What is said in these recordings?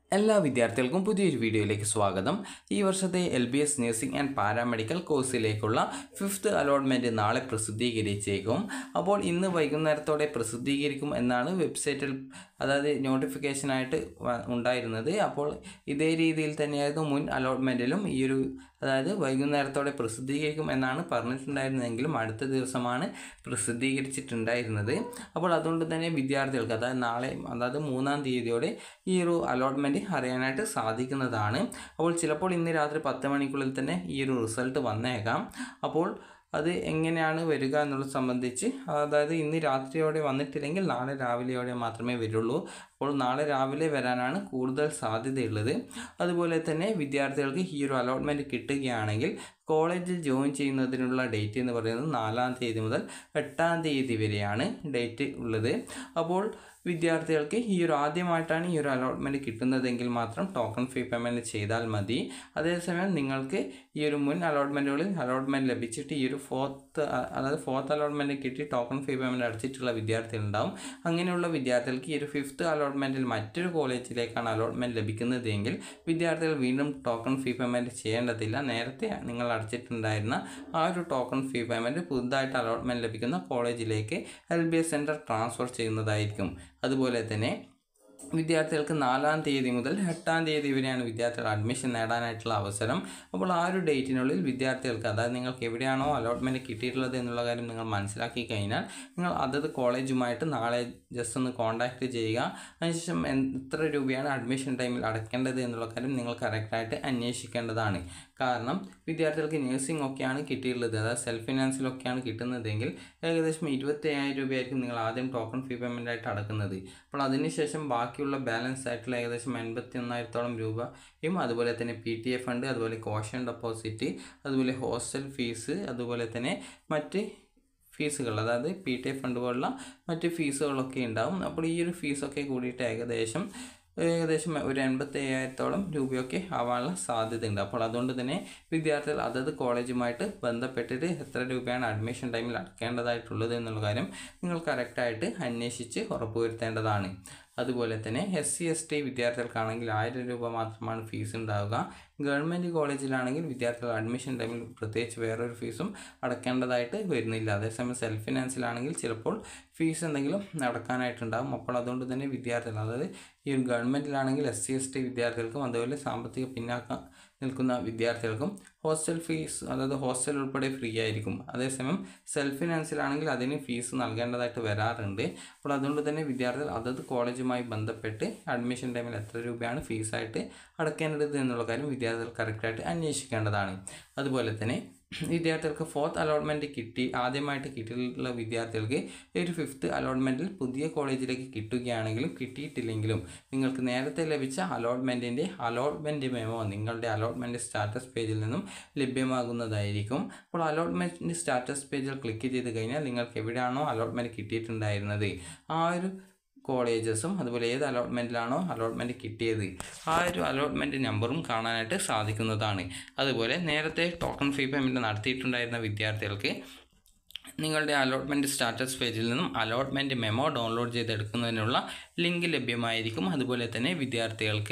എല്ലാ വിദ്യാർത്ഥികൾക്കും പുതിയൊരു വീഡിയോയിലേക്ക് സ്വാഗതം ഈ വർഷത്തെ L B S nursing and paramedical കോഴ്സിലേക്കുള്ള ഫിഫ്ത്ത് അലോട്ട്മെൻറ്റ് നാളെ പ്രസിദ്ധീകരിച്ചേക്കും അപ്പോൾ ഇന്ന് വൈകുന്നേരത്തോടെ പ്രസിദ്ധീകരിക്കും എന്നാണ് വെബ്സൈറ്റിൽ അതായത് നോട്ടിഫിക്കേഷനായിട്ട് വ- ഉണ്ടായിരുന്നത് അപ്പോൾ ഇതേ രീതിയിൽ തന്നെയായിരുന്നു മുൻ അലോട്ട്മെൻറ്റിലും ഈ ഒരു അതായത് വൈകുന്നേരത്തോടെ പ്രസിദ്ധീകരിക്കും എന്നാണ് പറഞ്ഞിട്ടുണ്ടായിരുന്നതെങ്കിലും അടുത്ത ദിവസമാണ് പ്രസിദ്ധീകരിച്ചിട്ടുണ്ടായിരുന്നത് അപ്പോൾ അതുകൊണ്ട് തന്നെ വിദ്യാർത്ഥികൾക്ക് അതായത് നാളെ അതായത് മൂന്നാം തീയതിയോടെ ഈ ഒരു അലോട്ട്മെൻറ്റ് അറിയാനായിട്ട് സാധിക്കുന്നതാണ് അപ്പോൾ ചിലപ്പോൾ ഇന്ന് രാത്രി പത്ത് മണിക്കുള്ളിൽ തന്നെ ഈ ഒരു റിസൾട്ട് വന്നേക്കാം അപ്പോൾ അത് എങ്ങനെയാണ് വരിക എന്നുള്ളത് സംബന്ധിച്ച് അതായത് ഇന്ന് രാത്രിയോടെ വന്നിട്ടില്ലെങ്കിൽ നാളെ രാവിലെയോടെ മാത്രമേ വരുള്ളൂ അപ്പോൾ നാളെ രാവിലെ വരാനാണ് കൂടുതൽ സാധ്യതയുള്ളത് അതുപോലെ തന്നെ വിദ്യാർത്ഥികൾക്ക് ഈ ഒരു അലോട്ട്മെൻറ്റ് കിട്ടുകയാണെങ്കിൽ കോളേജിൽ ജോയിൻ ചെയ്യുന്നതിനുള്ള ഡേറ്റ് എന്ന് പറയുന്നത് നാലാം തീയതി മുതൽ എട്ടാം തീയതി വരെയാണ് ഡേറ്റ് ഉള്ളത് അപ്പോൾ വിദ്യാർത്ഥികൾക്ക് ഈ ഒരു ആദ്യമായിട്ടാണ് ഈ ഒരു അലോട്ട്മെൻറ്റ് കിട്ടുന്നതെങ്കിൽ മാത്രം ടോക്കൺ ഫീ പേയ്മെൻറ്റ് ചെയ്താൽ മതി അതേസമയം നിങ്ങൾക്ക് ഈ ഒരു മുൻ അലോട്ട്മെൻറ്റുകളിൽ അലോട്ട്മെൻറ്റ് ലഭിച്ചിട്ട് ഈ ഒരു ഫോർത്ത് അതായത് ഫോർത്ത് അലോട്ട്മെൻറ്റ് കിട്ടി ടോക്കൺ ഫീ പേയ്മെൻറ്റ് അടച്ചിട്ടുള്ള വിദ്യാർത്ഥികളുണ്ടാവും അങ്ങനെയുള്ള വിദ്യാർത്ഥികൾക്ക് ഈ ഒരു ഫിഫ്ത്ത് അലോട്ട്മെൻറ്റിൽ മറ്റൊരു കോളേജിലേക്കാണ് അലോട്ട്മെൻറ്റ് ലഭിക്കുന്നതെങ്കിൽ വിദ്യാർത്ഥികൾ വീണ്ടും ടോക്കൺ ഫീ പേയ്മെൻറ്റ് ചെയ്യേണ്ടതില്ല നേരത്തെ നിങ്ങൾ അടച്ചിട്ടുണ്ടായിരുന്ന ആ ഒരു ടോക്കൺ ഫീ പേയ്മെൻറ്റ് പുതുതായിട്ട് അലോട്ട്മെൻറ്റ് ലഭിക്കുന്ന കോളേജിലേക്ക് L B S centre transfer ചെയ്യുന്നതായിരിക്കും അതുപോലെ തന്നെ വിദ്യാർത്ഥികൾക്ക് നാലാം തീയതി മുതൽ എട്ടാം തീയതി വരെയാണ് വിദ്യാർത്ഥികൾ അഡ്മിഷൻ നേടാനായിട്ടുള്ള അവസരം അപ്പോൾ ആ ഒരു ഡേറ്റിനുള്ളിൽ വിദ്യാർത്ഥികൾക്ക് അതായത് നിങ്ങൾക്ക് എവിടെയാണോ അലോട്ട്മെൻറ്റ് കിട്ടിയിട്ടുള്ളത് എന്നുള്ള കാര്യം നിങ്ങൾ മനസ്സിലാക്കി കഴിഞ്ഞാൽ നിങ്ങൾ അതത് കോളേജുമായിട്ട് നാളെ ജസ്റ്റ് ഒന്ന് കോൺടാക്റ്റ് ചെയ്യുക അതിനുശേഷം എത്ര രൂപയാണ് അഡ്മിഷൻ ടൈമിൽ അടയ്ക്കേണ്ടത് എന്നുള്ള കാര്യം നിങ്ങൾ കറക്റ്റായിട്ട് അന്വേഷിക്കേണ്ടതാണ് കാരണം വിദ്യാർത്ഥികൾക്ക് നഴ്സിംഗ് ഒക്കെയാണ് കിട്ടിയിട്ടുള്ളത് അതായത് സെൽഫ് ഫിനാൻസിലൊക്കെയാണ് കിട്ടുന്നതെങ്കിൽ ഏകദേശം ഇരുപത്തി അയ്യായിരം രൂപയായിരിക്കും നിങ്ങൾ ആദ്യം ടോക്കൺ ഫീ പേയ്മെൻ്റ് ആയിട്ട് അടക്കുന്നത് അപ്പോൾ അതിനുശേഷം ബാക്കിയുള്ള ബാലൻസ് ആയിട്ടുള്ള ഏകദേശം എൺപത്തി ഒന്നായിരത്തോളം രൂപയും അതുപോലെ തന്നെ പി ടി എ ഫണ്ട് അതുപോലെ കോഷൻ ഡെപ്പോസിറ്റ് അതുപോലെ ഹോസ്റ്റൽ ഫീസ് അതുപോലെ തന്നെ മറ്റ് ഫീസുകൾ അതായത് പി ടി എ ഫണ്ട് പോലുള്ള മറ്റ് ഫീസുകളൊക്കെ ഉണ്ടാവും അപ്പോൾ ഈ ഒരു ഫീസൊക്കെ കൂടിയിട്ട് ഏകദേശം ഏകദേശം ഒരു എൺപത്തി അയ്യായിരത്തോളം രൂപയൊക്കെ ആവാനുള്ള സാധ്യതയുണ്ട് അപ്പോൾ അതുകൊണ്ട് തന്നെ വിദ്യാർത്ഥികൾ അതത് കോളേജുമായിട്ട് ബന്ധപ്പെട്ടിട്ട് എത്ര രൂപയാണ് അഡ്മിഷൻ ടൈമിൽ അടക്കേണ്ടതായിട്ടുള്ളത് എന്നുള്ള കാര്യം നിങ്ങൾ കറക്റ്റായിട്ട് അന്വേഷിച്ച് ഉറപ്പുവരുത്തേണ്ടതാണ് അതുപോലെ തന്നെ എസ് സി എസ് ടി വിദ്യാർത്ഥികൾക്കാണെങ്കിൽ ആയിരം രൂപ മാത്രമാണ് ഫീസ് ഉണ്ടാവുക ഗവൺമെൻറ് കോളേജിലാണെങ്കിൽ വിദ്യാർത്ഥികൾ അഡ്മിഷൻ ടൈമിൽ പ്രത്യേകിച്ച് വേറൊരു ഫീസും അടക്കേണ്ടതായിട്ട് വരുന്നില്ല അതേസമയം സെൽഫ് ഫിനാൻസിലാണെങ്കിൽ ചിലപ്പോൾ ഫീസ് എന്തെങ്കിലും അടക്കാനായിട്ടുണ്ടാകും അപ്പോൾ അതുകൊണ്ട് തന്നെ വിദ്യാർത്ഥികൾ അതായത് ഈ ഒരു ഗവൺമെൻറ്റിലാണെങ്കിൽ എസ് സി എസ് ടി വിദ്യാർത്ഥികൾക്കും അതുപോലെ സാമ്പത്തിക പിന്നാക്കം നിൽക്കുന്ന വിദ്യാർത്ഥികൾക്കും ഹോസ്റ്റൽ ഫീസ് അതായത് ഹോസ്റ്റൽ ഉൾപ്പെടെ ഫ്രീ ആയിരിക്കും അതേസമയം സെൽഫ് ഫിനാൻസിലാണെങ്കിൽ അതിന് ഫീസ് നൽകേണ്ടതായിട്ട് വരാറുണ്ട് അപ്പോൾ അതുകൊണ്ട് തന്നെ വിദ്യാർത്ഥികൾ അതത് കോളേജുമായി ബന്ധപ്പെട്ട് അഡ്മിഷൻ ടൈമിൽ എത്ര രൂപയാണ് ഫീസായിട്ട് അടക്കേണ്ടത് എന്നുള്ള കാര്യം വിദ്യാർത്ഥികൾ കറക്റ്റായിട്ട് അന്വേഷിക്കേണ്ടതാണ് അതുപോലെ തന്നെ വിദ്യാർത്ഥികൾക്ക് ഫോർത്ത് അലോട്ട്മെൻറ്റ് കിട്ടി ആദ്യമായിട്ട് കിട്ടിയിട്ടുള്ള വിദ്യാർത്ഥികൾക്ക് ഈ ഒരു ഫിഫ്ത്ത് അലോട്ട്മെൻറ്റിൽ പുതിയ കോളേജിലേക്ക് കിട്ടുകയാണെങ്കിലും കിട്ടിയിട്ടില്ലെങ്കിലും നിങ്ങൾക്ക് നേരത്തെ ലഭിച്ച അലോട്ട്മെൻറ്റിൻ്റെ അലോട്ട്മെൻറ്റ് മെമോ നിങ്ങളുടെ അലോട്ട്മെൻറ്റ് സ്റ്റാറ്റസ് പേജിൽ നിന്നും ലഭ്യമാകുന്നതായിരിക്കും അപ്പോൾ അലോട്ട്മെൻറ്റ് സ്റ്റാറ്റസ് പേജിൽ ക്ലിക്ക് ചെയ്ത് കഴിഞ്ഞാൽ നിങ്ങൾക്ക് എവിടെയാണോ അലോട്ട്മെൻറ്റ് കിട്ടിയിട്ടുണ്ടായിരുന്നത് ആ ഒരു കോളേജസും അതുപോലെ ഏത് അലോട്ട്മെൻറ്റിലാണോ അലോട്ട്മെൻറ്റ് കിട്ടിയത് ആ ഒരു അലോട്ട്മെൻറ്റ് നമ്പറും കാണാനായിട്ട് സാധിക്കുന്നതാണ് അതുപോലെ നേരത്തെ ടോക്കൺ ഫീ പേയ്മെൻറ്റ് നടത്തിയിട്ടുണ്ടായിരുന്ന വിദ്യാർത്ഥികൾക്ക് നിങ്ങളുടെ അലോട്ട്മെൻറ്റ് സ്റ്റാറ്റസ് പേജിൽ നിന്നും അലോട്ട്മെൻറ്റ് മെമ്മോ ഡൗൺലോഡ് ചെയ്തെടുക്കുന്നതിനുള്ള ലിങ്ക് ലഭ്യമായിരിക്കും അതുപോലെ തന്നെ വിദ്യാർത്ഥികൾക്ക്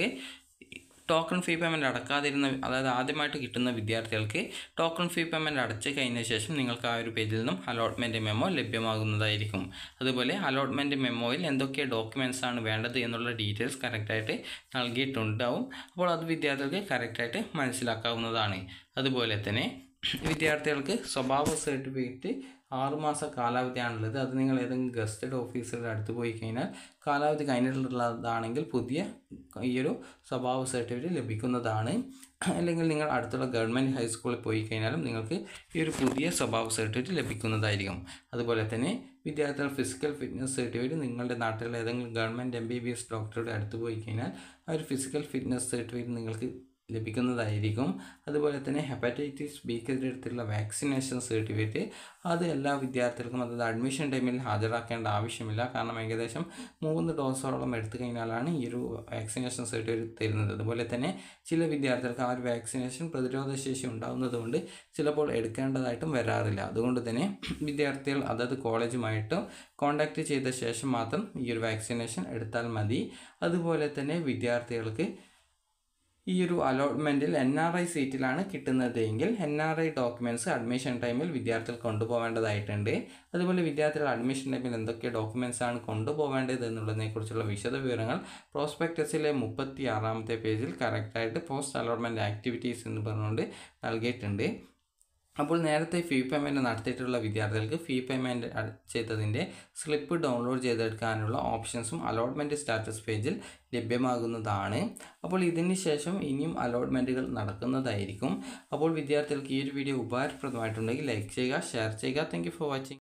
ടോക്കൺ ഫീ പേയ്മെൻറ്റ് അടക്കാതിരുന്ന അതായത് ആദ്യമായിട്ട് കിട്ടുന്ന വിദ്യാർത്ഥികൾക്ക് ടോക്കൺ ഫീ പേയ്മെൻറ്റ് അടച്ചു കഴിഞ്ഞ ശേഷം നിങ്ങൾക്ക് ആ ഒരു പേജിൽ നിന്നും അലോട്ട്മെൻറ്റ് മെമ്മോ ലഭ്യമാകുന്നതായിരിക്കും അതുപോലെ അലോട്ട്മെൻറ്റ് മെമ്മോയിൽ എന്തൊക്കെ ഡോക്യുമെൻറ്റ്സ് ആണ് വേണ്ടത് എന്നുള്ള ഡീറ്റെയിൽസ് കറക്റ്റായിട്ട് നൽകിയിട്ടുണ്ടാവും അപ്പോൾ അത് വിദ്യാർത്ഥികൾക്ക് കറക്റ്റായിട്ട് മനസ്സിലാക്കാവുന്നതാണ് അതുപോലെ തന്നെ വിദ്യാർത്ഥികൾക്ക് സ്വഭാവ സർട്ടിഫിക്കറ്റ് ആറുമാസ കാലാവധിയാണുള്ളത് അത് നിങ്ങൾ ഏതെങ്കിലും ഗസ്റ്റഡ് ഓഫീസറുടെ അടുത്ത് പോയി കഴിഞ്ഞാൽ കാലാവധി കഴിഞ്ഞിട്ടുള്ളതാണെങ്കിൽ പുതിയ ഈ ഒരു സ്വഭാവ സർട്ടിഫിക്കറ്റ് ലഭിക്കുന്നതാണ് അല്ലെങ്കിൽ നിങ്ങൾ അടുത്തുള്ള ഗവൺമെൻറ് ഹൈസ്കൂളിൽ പോയി കഴിഞ്ഞാലും നിങ്ങൾക്ക് ഈ ഒരു പുതിയ സ്വഭാവ സർട്ടിഫിക്കറ്റ് ലഭിക്കുന്നതായിരിക്കും അതുപോലെ തന്നെ വിദ്യാർത്ഥികൾ ഫിസിക്കൽ ഫിറ്റ്നസ് സർട്ടിഫിക്കറ്റ് നിങ്ങളുടെ നാട്ടിലെ ഏതെങ്കിലും government M B B S ഡോക്ടറുടെ അടുത്ത് പോയി കഴിഞ്ഞാൽ ആ ഒരു ഫിസിക്കൽ ഫിറ്റ്നസ് സർട്ടിഫിക്കറ്റ് നിങ്ങൾക്ക് ലഭിക്കുന്നതായിരിക്കും അതുപോലെ തന്നെ ഹെപ്പറ്റൈറ്റിസ് ബിക്കെതിരെ എടുത്തിട്ടുള്ള വാക്സിനേഷൻ സർട്ടിഫിക്കറ്റ് അത് എല്ലാ വിദ്യാർത്ഥികൾക്കും അതായത് അഡ്മിഷൻ ടൈമിൽ ഹാജരാക്കേണ്ട ആവശ്യമില്ല കാരണം ഏകദേശം മൂന്ന് ഡോസോളം എടുത്തു കഴിഞ്ഞാലാണ് ഈ ഒരു വാക്സിനേഷൻ സർട്ടിഫിക്കറ്റ് തരുന്നത് അതുപോലെ തന്നെ ചില വിദ്യാർത്ഥികൾക്ക് ആ ഒരു വാക്സിനേഷൻ പ്രതിരോധ ശേഷി ഉണ്ടാകുന്നതുകൊണ്ട് ചിലപ്പോൾ എടുക്കേണ്ടതായിട്ടും വരാറില്ല അതുകൊണ്ട് തന്നെ വിദ്യാർത്ഥികൾ അതത് കോളേജുമായിട്ട് കോൺടാക്റ്റ് ചെയ്ത ശേഷം മാത്രം ഈ ഒരു വാക്സിനേഷൻ എടുത്താൽ മതി അതുപോലെ തന്നെ വിദ്യാർത്ഥികൾക്ക് ഈ ഒരു അലോട്ട്മെൻറ്റിൽ എൻ ആർ ഐ സീറ്റിലാണ് കിട്ടുന്നത് എങ്കിൽ N R I documents admission ടൈമിൽ വിദ്യാർത്ഥികൾ കൊണ്ടുപോകേണ്ടതായിട്ടുണ്ട് അതുപോലെ വിദ്യാർത്ഥികൾ അഡ്മിഷൻ ടൈമിൽ എന്തൊക്കെ ഡോക്യുമെൻറ്റ്സ് ആണ് കൊണ്ടുപോകേണ്ടത് എന്നുള്ളതിനെക്കുറിച്ചുള്ള വിശദ വിവരങ്ങൾ പ്രോസ്പെക്ടസിലെ മുപ്പത്തി ആറാമത്തെ പേജിൽ കറക്റ്റായിട്ട് പോസ്റ്റ് അലോട്ട്മെൻറ്റ് ആക്ടിവിറ്റീസ് എന്ന് പറഞ്ഞുകൊണ്ട് നൽകിയിട്ടുണ്ട് അപ്പോൾ നേരത്തെ ഫീ പേയ്മെൻറ്റ് നടത്തിയിട്ടുള്ള വിദ്യാർത്ഥികൾക്ക് ഫീ പേയ്മെൻറ്റ് ചെയ്തതിൻ്റെ സ്ലിപ്പ് ഡൗൺലോഡ് ചെയ്തെടുക്കാനുള്ള ഓപ്ഷൻസും അലോട്ട്മെൻറ്റ് സ്റ്റാറ്റസ് പേജിൽ ലഭ്യമാകുന്നതാണ് അപ്പോൾ ഇതിന് ശേഷം ഇനിയും അലോട്ട്മെൻറ്റുകൾ നടക്കുന്നതായിരിക്കും അപ്പോൾ വിദ്യാർത്ഥികൾക്ക് ഈ ഒരു വീഡിയോ ഉപകാരപ്രദമായിട്ടുണ്ടെങ്കിൽ ലൈക്ക് ചെയ്യുക ഷെയർ ചെയ്യുക താങ്ക് ഫോർ വാച്ചിങ്